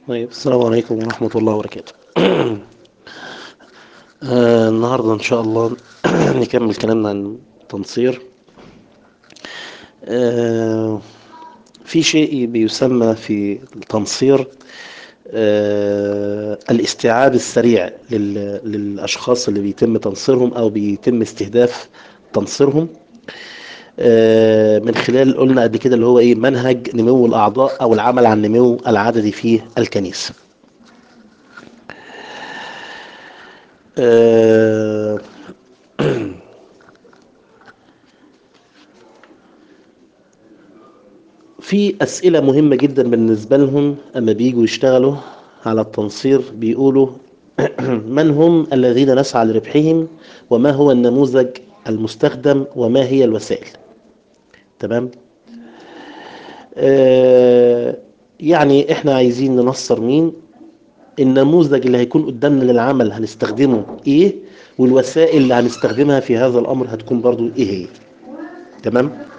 طيب السلام عليكم ورحمة الله وبركاته آه النهاردة إن شاء الله نكمل كلامنا عن التنصير آه في شيء بيسمى في التنصير آه الاستيعاب السريع لل- للأشخاص اللي بيتم تنصيرهم أو بيتم استهداف تنصيرهم آه، من خلال قلنا قبل كده اللي هو ايه منهج نمو الاعضاء او العمل على النمو العددي في الكنيسه آه، في اسئله مهمه جدا بالنسبه لهم اما بييجوا يشتغلوا على التنصير بيقولوا من هم الذين نسعى لربحهم وما هو النموذج المستخدم وما هي الوسائل تمام آه يعني احنا عايزين ننصر مين النموذج اللي هيكون قدامنا للعمل هنستخدمه ايه والوسائل اللي هنستخدمها في هذا الامر هتكون برضو ايه هي تمام